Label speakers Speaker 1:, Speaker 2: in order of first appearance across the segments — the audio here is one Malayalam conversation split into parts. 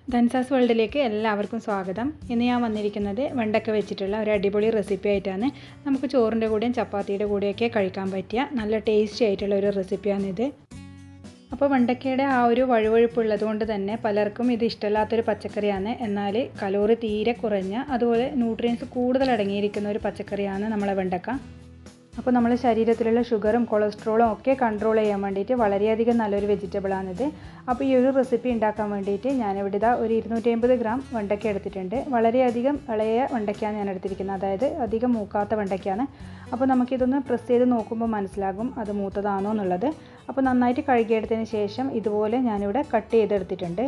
Speaker 1: ധൻസാസ് വേൾഡിലേക്ക് എല്ലാവർക്കും സ്വാഗതം ഇന്ന് ഞാൻ വന്നിരിക്കുന്നത് വെണ്ടക്ക വെച്ചിട്ടുള്ള ഒരു അടിപൊളി റെസിപ്പി ആയിട്ടാണ് നമുക്ക് ചോറിൻ്റെ കൂടെയും ചപ്പാത്തിയുടെ കൂടെയൊക്കെ കഴിക്കാൻ പറ്റിയ നല്ല ടേസ്റ്റി ആയിട്ടുള്ള ഒരു റെസിപ്പിയാണിത് അപ്പോൾ വെണ്ടക്കയുടെ ആ ഒരു വഴുവഴുപ്പുള്ളത് കൊണ്ട് തന്നെ പലർക്കും ഇത് ഇഷ്ടമില്ലാത്തൊരു പച്ചക്കറിയാണ് എന്നാൽ കലോറി തീരെ കുറഞ്ഞ അതുപോലെ ന്യൂട്രിയൻസ് കൂടുതൽ അടങ്ങിയിരിക്കുന്ന ഒരു പച്ചക്കറിയാണ് നമ്മളെ വെണ്ടക്ക അപ്പോൾ നമ്മുടെ ശരീരത്തിലുള്ള ഷുഗറും കൊളസ്ട്രോളും ഒക്കെ കൺട്രോൾ ചെയ്യാൻ വേണ്ടിയിട്ട് വളരെയധികം നല്ലൊരു വെജിറ്റബിളാണിത് അപ്പോൾ ഈ ഒരു റെസിപ്പി ഉണ്ടാക്കാൻ വേണ്ടിയിട്ട് ഞാനിവിടെ ഇതാ ഒരു ഇരുന്നൂറ്റി അമ്പത് ഗ്രാം വെണ്ടയ്ക്ക എടുത്തിട്ടുണ്ട് വളരെയധികം ഇളയ വെണ്ടയ്ക്കാണ് ഞാൻ എടുത്തിരിക്കുന്നത് അതായത് അധികം മൂക്കാത്ത വെണ്ടയ്ക്കാണ് അപ്പോൾ നമുക്കിതൊന്ന് പ്രസ് ചെയ്ത് നോക്കുമ്പോൾ മനസ്സിലാകും അത് മൂത്തതാണോ എന്നുള്ളത് അപ്പോൾ നന്നായിട്ട് കഴുകിയെടുത്തതിന് ശേഷം ഇതുപോലെ ഞാനിവിടെ കട്ട് ചെയ്തെടുത്തിട്ടുണ്ട്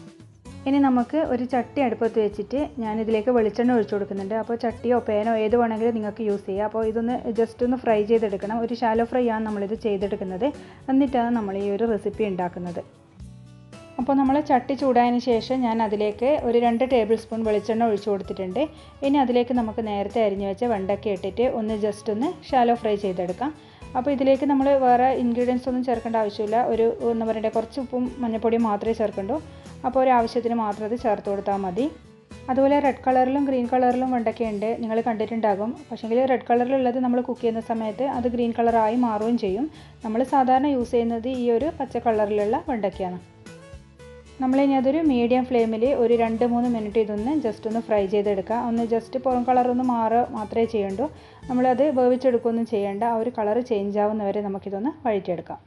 Speaker 1: ഇനി നമുക്ക് ഒരു ചട്ടി അടുപ്പത്ത് വെച്ചിട്ട് ഞാനിതിലേക്ക് വെളിച്ചെണ്ണ ഒഴിച്ചു കൊടുക്കുന്നുണ്ട് അപ്പോൾ ചട്ടിയോ പേനോ ഏത് വേണമെങ്കിലും നിങ്ങൾക്ക് യൂസ് ചെയ്യാം അപ്പോൾ ഇതൊന്ന് ജസ്റ്റ് ഒന്ന് ഫ്രൈ ചെയ്തെടുക്കണം ഒരു ഷാലോ ഫ്രൈ ആണ് നമ്മളിത് ചെയ്തെടുക്കുന്നത് എന്നിട്ടാണ് നമ്മൾ ഈ ഒരു റെസിപ്പി ഉണ്ടാക്കുന്നത് അപ്പോൾ നമ്മൾ ചട്ടി ചൂടായതിന് ശേഷം ഞാൻ അതിലേക്ക് ഒരു രണ്ട് ടേബിൾ സ്പൂൺ വെളിച്ചെണ്ണ ഒഴിച്ചു കൊടുത്തിട്ടുണ്ട് ഇനി അതിലേക്ക് നമുക്ക് നേരത്തെ അരിഞ്ഞു വെച്ച വെണ്ടയ്ക്ക ഇട്ടിട്ട് ഒന്ന് ജസ്റ്റ് ഒന്ന് ഷാലോ ഫ്രൈ ചെയ്തെടുക്കാം അപ്പോൾ ഇതിലേക്ക് നമ്മൾ വേറെ ഇൻഗ്രീഡിയൻസ് ഒന്നും ചേർക്കേണ്ട ആവശ്യമില്ല ഒരു എന്താ പറയുക കുറച്ച് ഉപ്പും മഞ്ഞൾപ്പൊടിയും മാത്രമേ ചേർക്കണ്ടൂ അപ്പോൾ ഒരു ആവശ്യത്തിന് മാത്രം അത് ചേർത്ത് കൊടുത്താൽ മതി അതുപോലെ റെഡ് കളറിലും ഗ്രീൻ കളറിലും വെണ്ടയ്ക്കയുണ്ട് നിങ്ങൾ കണ്ടിട്ടുണ്ടാകും പക്ഷേങ്കിൽ റെഡ് കളറിലുള്ളത് നമ്മൾ കുക്ക് ചെയ്യുന്ന സമയത്ത് അത് ഗ്രീൻ കളറായി മാറുകയും ചെയ്യും നമ്മൾ സാധാരണ യൂസ് ചെയ്യുന്നത് ഈ ഒരു പച്ച കളറിലുള്ള വെണ്ടയ്ക്കയാണ് നമ്മളിനി അതൊരു മീഡിയം ഫ്ലെയിമിൽ ഒരു രണ്ട് മൂന്ന് മിനിറ്റ് ഇതൊന്ന് ജസ്റ്റ് ഒന്ന് ഫ്രൈ ചെയ്തെടുക്കുക ഒന്ന് ജസ്റ്റ് പുറം കളറൊന്ന് മാറുക മാത്രമേ ചെയ്യണ്ടൂ നമ്മളത് വേവിച്ചെടുക്കുകയൊന്നും ചെയ്യേണ്ട ആ ഒരു കളർ ചേഞ്ച് ആവുന്നവരെ നമുക്കിതൊന്ന് വഴറ്റിയെടുക്കാം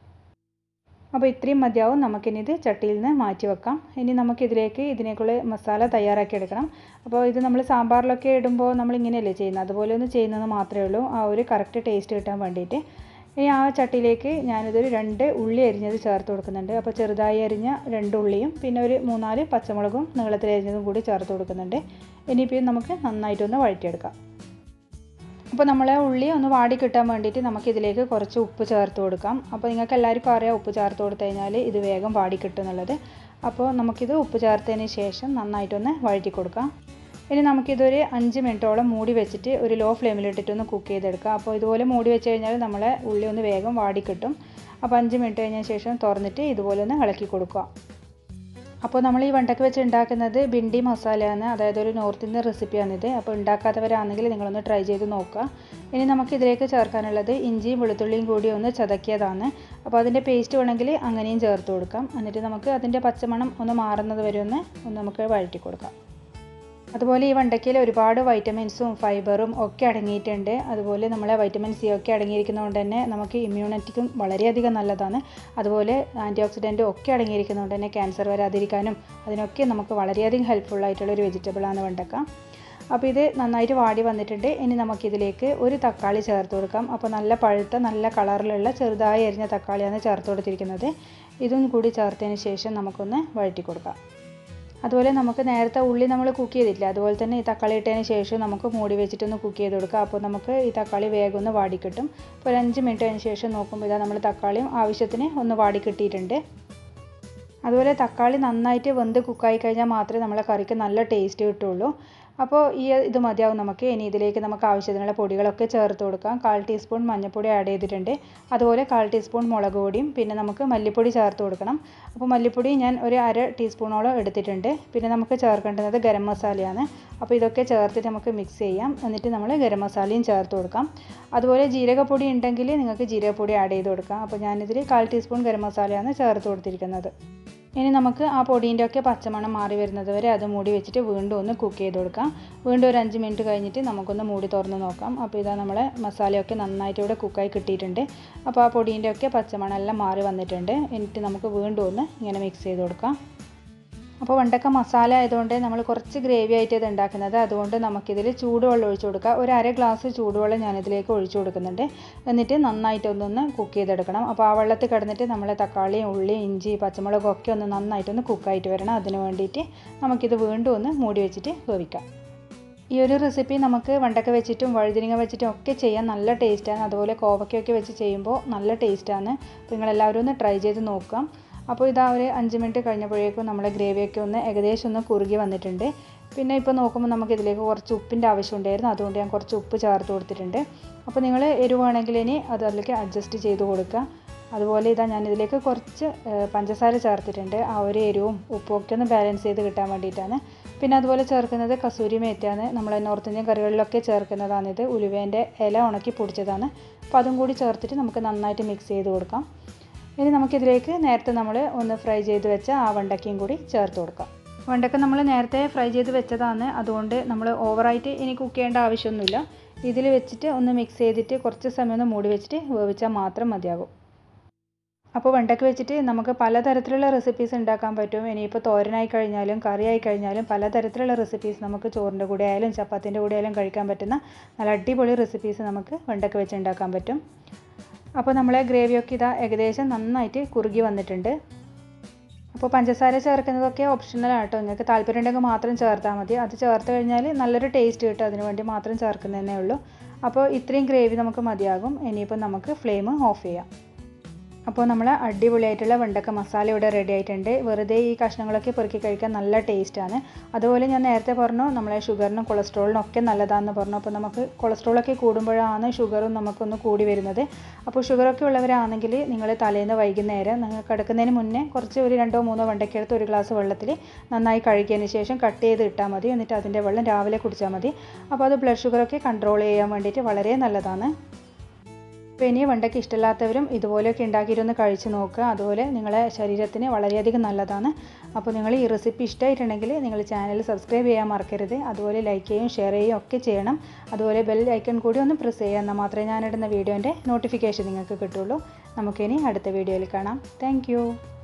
Speaker 1: അപ്പോൾ ഇത്രയും മതിയാവും നമുക്കിനി ഇത് ചട്ടിയിൽ നിന്ന് മാറ്റി വെക്കാം ഇനി നമുക്കിതിലേക്ക് ഇതിനേക്കുള്ള മസാല തയ്യാറാക്കി എടുക്കണം അപ്പോൾ ഇത് നമ്മൾ സാമ്പാറിലൊക്കെ ഇടുമ്പോൾ നമ്മൾ ഇങ്ങനെയല്ലേ ചെയ്യുന്നത് അതുപോലെ ഒന്ന് ചെയ്യുന്നത് മാത്രമേ ഉള്ളൂ ആ ഒരു കറക്റ്റ് ടേസ്റ്റ് കിട്ടാൻ വേണ്ടിയിട്ട് ഇനി ആ ചട്ടിയിലേക്ക് ഞാനിതൊരു രണ്ട് ഉള്ളി അരിഞ്ഞത് ചേർത്ത് കൊടുക്കുന്നുണ്ട് അപ്പോൾ ചെറുതായി അരിഞ്ഞ രണ്ട് ഉള്ളിയും പിന്നെ ഒരു മൂന്നാല് പച്ചമുളകും നീളത്തിൽ അരിഞ്ഞതും കൂടി ചേർത്ത് കൊടുക്കുന്നുണ്ട് ഇനിയിപ്പോൾ നമുക്ക് നന്നായിട്ടൊന്ന് വഴറ്റിയെടുക്കാം അപ്പോൾ നമ്മളെ ഉള്ളി ഒന്ന് വാടി കിട്ടാൻ വേണ്ടിയിട്ട് നമുക്കിതിലേക്ക് കുറച്ച് ഉപ്പ് ചേർത്ത് കൊടുക്കാം അപ്പോൾ നിങ്ങൾക്ക് എല്ലാവർക്കും അറിയാം ഉപ്പ് ചേർത്ത് കൊടുത്തു കഴിഞ്ഞാൽ ഇത് വേഗം വാടി കിട്ടും എന്നുള്ളത് അപ്പോൾ നമുക്കിത് ഉപ്പ് ചേർത്തതിന് ശേഷം നന്നായിട്ടൊന്ന് വഴറ്റി കൊടുക്കാം ഇനി നമുക്കിതൊരു അഞ്ച് മിനിറ്റോളം മൂടി വെച്ചിട്ട് ഒരു ലോ ഫ്ലെയിമിലിട്ടിട്ടൊന്ന് കുക്ക് ചെയ്തെടുക്കാം അപ്പോൾ ഇതുപോലെ മൂടി വെച്ച് കഴിഞ്ഞാൽ നമ്മളെ ഉള്ളി ഒന്ന് വേഗം വാടി കിട്ടും അപ്പോൾ അഞ്ച് മിനിറ്റ് കഴിഞ്ഞ ശേഷം തുറന്നിട്ട് ഇതുപോലെ ഒന്ന് ഇളക്കി കൊടുക്കുക അപ്പോൾ നമ്മൾ ഈ വെണ്ടയ്ക്ക് വെച്ച് ഉണ്ടാക്കുന്നത് ബിണ്ടി മസാലയാണ് അതായത് ഒരു നോർത്ത് ഇന്ത്യൻ റെസിപ്പിയാണിത് അപ്പോൾ ഉണ്ടാക്കാത്തവരാണെങ്കിൽ നിങ്ങളൊന്ന് ട്രൈ ചെയ്ത് നോക്കുക ഇനി നമുക്ക് ഇതിലേക്ക് ചേർക്കാനുള്ളത് ഇഞ്ചിയും വെളുത്തുള്ളിയും കൂടി ഒന്ന് ചതക്കിയതാണ് അപ്പോൾ അതിൻ്റെ പേസ്റ്റ് വേണമെങ്കിൽ അങ്ങനെയും ചേർത്ത് കൊടുക്കാം എന്നിട്ട് നമുക്ക് അതിൻ്റെ പച്ചമണം ഒന്ന് മാറുന്നത് വരെ ഒന്ന് ഒന്ന് നമുക്ക് വഴറ്റി കൊടുക്കാം അതുപോലെ ഈ വെണ്ടയ്ക്കയിൽ ഒരുപാട് വൈറ്റമിൻസും ഫൈബറും ഒക്കെ അടങ്ങിയിട്ടുണ്ട് അതുപോലെ നമ്മളെ വൈറ്റമിൻ സി ഒക്കെ അടങ്ങിയിരിക്കുന്നതുകൊണ്ട് തന്നെ നമുക്ക് ഇമ്മ്യൂണിറ്റിക്കും വളരെയധികം നല്ലതാണ് അതുപോലെ ആൻറ്റി ഓക്സിഡൻറ്റും ഒക്കെ അടങ്ങിയിരിക്കുന്നതുകൊണ്ട് തന്നെ ക്യാൻസർ വരാതിരിക്കാനും അതിനൊക്കെ നമുക്ക് വളരെയധികം ഹെൽപ്ഫുൾ ആയിട്ടുള്ള ഒരു വെജിറ്റബിളാണ് വെണ്ടക്ക അപ്പോൾ ഇത് നന്നായിട്ട് വാടി വന്നിട്ടുണ്ട് ഇനി നമുക്കിതിലേക്ക് ഒരു തക്കാളി ചേർത്ത് കൊടുക്കാം അപ്പോൾ നല്ല പഴുത്ത നല്ല കളറിലുള്ള ചെറുതായി അരിഞ്ഞ തക്കാളിയാണ് ചേർത്ത് കൊടുത്തിരിക്കുന്നത് ഇതും കൂടി ചേർത്തതിന് ശേഷം നമുക്കൊന്ന് വഴറ്റി കൊടുക്കാം അതുപോലെ നമുക്ക് നേരത്തെ ഉള്ളി നമ്മൾ കുക്ക് ചെയ്തില്ല അതുപോലെ തന്നെ ഈ തക്കാളി ഇട്ടതിന് ശേഷം നമുക്ക് മൂടി വെച്ചിട്ടൊന്ന് കുക്ക് ചെയ്ത് കൊടുക്കുക അപ്പോൾ നമുക്ക് ഈ തക്കാളി വേഗം ഒന്ന് വാടി കിട്ടും അപ്പോൾ ഒരു അഞ്ച് മിനിറ്റ് അതിന് ശേഷം നോക്കുമ്പോൾ ഇതാ നമ്മൾ തക്കാളിയും ആവശ്യത്തിന് ഒന്ന് വാടി കിട്ടിയിട്ടുണ്ട് അതുപോലെ തക്കാളി നന്നായിട്ട് വെന്ത് കുക്കായി കഴിഞ്ഞാൽ മാത്രമേ നമ്മളെ കറിക്ക് നല്ല ടേസ്റ്റ് കിട്ടുള്ളൂ അപ്പോൾ ഈ ഇത് മതിയാവും നമുക്ക് ഇനി ഇതിലേക്ക് നമുക്ക് ആവശ്യത്തിനുള്ള പൊടികളൊക്കെ ചേർത്ത് കൊടുക്കാം കാൽ ടീസ്പൂൺ മഞ്ഞൾപ്പൊടി ആഡ് ചെയ്തിട്ടുണ്ട് അതുപോലെ കാൽ ടീസ്പൂൺ മുളക് പൊടിയും പിന്നെ നമുക്ക് മല്ലിപ്പൊടി ചേർത്ത് കൊടുക്കണം അപ്പോൾ മല്ലിപ്പൊടി ഞാൻ ഒരു അര ടീസ്പൂണോളം എടുത്തിട്ടുണ്ട് പിന്നെ നമുക്ക് ചേർക്കേണ്ടത് ഗരം മസാലയാണ് അപ്പോൾ ഇതൊക്കെ ചേർത്തിട്ട് നമുക്ക് മിക്സ് ചെയ്യാം എന്നിട്ട് നമ്മൾ ഗരം മസാലയും ചേർത്ത് കൊടുക്കാം അതുപോലെ ജീരകപ്പൊടി ഉണ്ടെങ്കിൽ നിങ്ങൾക്ക് ജീരകപ്പൊടി ആഡ് ചെയ്ത് കൊടുക്കാം അപ്പോൾ ഞാനിതിൽ കാൽ ടീസ്പൂൺ ഗരം മസാലയാണ് ചേർത്ത് കൊടുത്തിരിക്കുന്നത് ഇനി നമുക്ക് ആ പൊടീൻ്റെ ഒക്കെ പച്ചമണം മാറി വരുന്നത് വരെ അത് മൂടി വെച്ചിട്ട് വീണ്ടും ഒന്ന് കുക്ക് ചെയ്ത് കൊടുക്കാം വീണ്ടും ഒരു അഞ്ച് മിനിറ്റ് കഴിഞ്ഞിട്ട് നമുക്കൊന്ന് മൂടി തുറന്ന് നോക്കാം അപ്പോൾ ഇതാ നമ്മളെ മസാലയൊക്കെ നന്നായിട്ട് ഇവിടെ കുക്കായി കിട്ടിയിട്ടുണ്ട് അപ്പോൾ ആ പൊടീൻ്റെ ഒക്കെ പച്ചമണം എല്ലാം മാറി വന്നിട്ടുണ്ട് എന്നിട്ട് നമുക്ക് വീണ്ടും ഒന്ന് ഇങ്ങനെ മിക്സ് ചെയ്ത് കൊടുക്കാം അപ്പോൾ വെണ്ടക്ക മസാല ആയതുകൊണ്ട് നമ്മൾ കുറച്ച് ഗ്രേവി ആയിട്ട് ഇത് ഉണ്ടാക്കുന്നത് അതുകൊണ്ട് നമുക്കിതിൽ ചൂടുവെള്ളം ഒഴിച്ചു കൊടുക്കുക ഒരു അര ഗ്ലാസ് ചൂടുവെള്ളം ഞാനിതിലേക്ക് ഒഴിച്ചു കൊടുക്കുന്നുണ്ട് എന്നിട്ട് നന്നായിട്ട് ഒന്നൊന്ന് കുക്ക് ചെയ്തെടുക്കണം അപ്പോൾ ആ വെള്ളത്തിൽ കിടന്നിട്ട് നമ്മൾ തക്കാളി ഉള്ളി ഇഞ്ചി പച്ചമുളകും ഒക്കെ ഒന്ന് നന്നായിട്ടൊന്ന് കുക്കായിട്ട് വരണം അതിന് വേണ്ടിയിട്ട് നമുക്കിത് വീണ്ടും ഒന്ന് മൂടി വെച്ചിട്ട് വേവിക്കാം ഈ ഒരു റെസിപ്പി നമുക്ക് വെണ്ടക്ക വെച്ചിട്ടും വഴുതിരിങ്ങ വെച്ചിട്ടും ഒക്കെ ചെയ്യാൻ നല്ല ടേസ്റ്റാണ് അതുപോലെ കോവയ്ക്കൊക്കെ വെച്ച് ചെയ്യുമ്പോൾ നല്ല ടേസ്റ്റാണ് അപ്പോൾ നിങ്ങളെല്ലാവരും ഒന്ന് ട്രൈ ചെയ്ത് നോക്കാം അപ്പോൾ ഇതാ ഒരു അഞ്ച് മിനിറ്റ് കഴിഞ്ഞപ്പോഴേക്കും നമ്മളെ ഗ്രേവിയൊക്കെ ഒന്ന് ഏകദേശം ഒന്ന് കുറുകി വന്നിട്ടുണ്ട് പിന്നെ ഇപ്പോൾ നോക്കുമ്പോൾ നമുക്ക് ഇതിലേക്ക് കുറച്ച് ഉപ്പിൻ്റെ ആവശ്യമുണ്ടായിരുന്നു അതുകൊണ്ട് ഞാൻ കുറച്ച് ഉപ്പ് ചേർത്ത് കൊടുത്തിട്ടുണ്ട് അപ്പോൾ നിങ്ങൾ എരിവാണെങ്കിൽ ഇനി അത് അതിലേക്ക് അഡ്ജസ്റ്റ് ചെയ്ത് കൊടുക്കുക അതുപോലെ ഇതാ ഞാനിതിലേക്ക് കുറച്ച് പഞ്ചസാര ചേർത്തിട്ടുണ്ട് ആ ഒരു എരിവും ഉപ്പും ഒക്കെ ഒന്ന് ബാലൻസ് ചെയ്ത് കിട്ടാൻ വേണ്ടിയിട്ടാണ് പിന്നെ അതുപോലെ ചേർക്കുന്നത് കസൂരി മേത്താണ് നമ്മൾ നോർത്ത് ഇന്ത്യൻ കറികളിലൊക്കെ ചേർക്കുന്നതാണിത് ഉലുവേൻ്റെ ഇല ഉണക്കി പൊടിച്ചതാണ് അപ്പോൾ അതും കൂടി ചേർത്തിട്ട് നമുക്ക് നന്നായിട്ട് മിക്സ് ചെയ്ത് കൊടുക്കാം ഇനി നമുക്കിതിലേക്ക് നേരത്തെ നമ്മൾ ഒന്ന് ഫ്രൈ ചെയ്ത് വെച്ച ആ വെണ്ടയ്ക്കയും കൂടി ചേർത്ത് കൊടുക്കാം വെണ്ടയ്ക്ക നമ്മൾ നേരത്തെ ഫ്രൈ ചെയ്ത് വെച്ചതാണ് അതുകൊണ്ട് നമ്മൾ ഓവറായിട്ട് ഇനി കുക്ക് ചെയ്യേണ്ട ആവശ്യമൊന്നുമില്ല ഇതിൽ വെച്ചിട്ട് ഒന്ന് മിക്സ് ചെയ്തിട്ട് കുറച്ച് സമയം ഒന്ന് മൂടി വെച്ചിട്ട് വേവിച്ചാൽ മാത്രം മതിയാകും അപ്പോൾ വെണ്ടയ്ക്ക വെച്ചിട്ട് നമുക്ക് പലതരത്തിലുള്ള റെസിപ്പീസ് ഉണ്ടാക്കാൻ പറ്റും ഇനിയിപ്പോൾ തോരനായി കഴിഞ്ഞാലും കറിയായി കഴിഞ്ഞാലും പലതരത്തിലുള്ള റെസിപ്പീസ് നമുക്ക് ചോറിൻ്റെ കൂടെ ആയാലും ചപ്പാത്തിൻ്റെ കൂടെ ആയാലും കഴിക്കാൻ പറ്റുന്ന നല്ല അടിപൊളി റെസിപ്പീസ് നമുക്ക് വെണ്ടയ്ക്ക വെച്ച് ഉണ്ടാക്കാൻ പറ്റും അപ്പോൾ നമ്മളെ ഗ്രേവിയൊക്കെ ഇതാ ഏകദേശം നന്നായിട്ട് കുറുകി വന്നിട്ടുണ്ട് അപ്പോൾ പഞ്ചസാര ചേർക്കുന്നതൊക്കെ ഓപ്ഷണലാണ് കേട്ടോ നിങ്ങൾക്ക് താല്പര്യം ഉണ്ടെങ്കിൽ മാത്രം ചേർത്താൽ മതി അത് ചേർത്ത് കഴിഞ്ഞാൽ നല്ലൊരു ടേസ്റ്റ് കിട്ടും അതിന് വേണ്ടി മാത്രം ചേർക്കുന്നതന്നെ ഉള്ളൂ അപ്പോൾ ഇത്രയും ഗ്രേവി നമുക്ക് മതിയാകും ഇനിയിപ്പോൾ നമുക്ക് ഫ്ലെയിം ഓഫ് ചെയ്യാം അപ്പോൾ നമ്മൾ അടിപൊളിയായിട്ടുള്ള വെണ്ടക്ക മസാല ഇവിടെ റെഡി ആയിട്ടുണ്ട് വെറുതെ ഈ കഷ്ണങ്ങളൊക്കെ പെറുക്കി കഴിക്കാൻ നല്ല ടേസ്റ്റാണ് അതുപോലെ ഞാൻ നേരത്തെ പറഞ്ഞു നമ്മളെ ഷുഗറിനും കൊളസ്ട്രോളിനും ഒക്കെ നല്ലതാണെന്ന് പറഞ്ഞു അപ്പോൾ നമുക്ക് കൊളസ്ട്രോളൊക്കെ കൂടുമ്പോഴാണ് ഷുഗറും നമുക്കൊന്ന് കൂടി വരുന്നത് അപ്പോൾ ഷുഗറൊക്കെ ഉള്ളവരാണെങ്കിൽ നിങ്ങൾ തലേന്ന് വൈകുന്നേരം നിങ്ങൾ കിടക്കുന്നതിന് മുന്നേ കുറച്ച് ഒരു രണ്ടോ മൂന്നോ വെണ്ടയ്ക്ക എടുത്ത് ഒരു ഗ്ലാസ് വെള്ളത്തിൽ നന്നായി കഴുകിയതിന് ശേഷം കട്ട് ചെയ്ത് ഇട്ടാൽ മതി എന്നിട്ട് അതിൻ്റെ വെള്ളം രാവിലെ കുടിച്ചാൽ മതി അപ്പോൾ അത് ബ്ലഡ് ഷുഗറൊക്കെ കൺട്രോൾ ചെയ്യാൻ വേണ്ടിയിട്ട് വളരെ നല്ലതാണ് അപ്പോൾ ഇനി വെണ്ടയ്ക്ക് ഇഷ്ടമില്ലാത്തവരും ഇതുപോലെയൊക്കെ ഉണ്ടാക്കിയിട്ടൊന്ന് കഴിച്ച് നോക്കുക അതുപോലെ നിങ്ങളെ ശരീരത്തിന് വളരെയധികം നല്ലതാണ് അപ്പോൾ നിങ്ങൾ ഈ റെസിപ്പി ഇഷ്ടമായിട്ടുണ്ടെങ്കിൽ നിങ്ങൾ ചാനൽ സബ്സ്ക്രൈബ് ചെയ്യാൻ മറക്കരുത് അതുപോലെ ലൈക്ക് ചെയ്യുകയും ഷെയർ ചെയ്യുകയും ഒക്കെ ചെയ്യണം അതുപോലെ ബെൽ ഐക്കൺ കൂടി ഒന്ന് പ്രസ് ചെയ്യുക എന്നാൽ മാത്രമേ ഞാനിടുന്ന വീഡിയോൻ്റെ നോട്ടിഫിക്കേഷൻ നിങ്ങൾക്ക് കിട്ടുള്ളൂ നമുക്കിനി അടുത്ത വീഡിയോയിൽ കാണാം താങ്ക്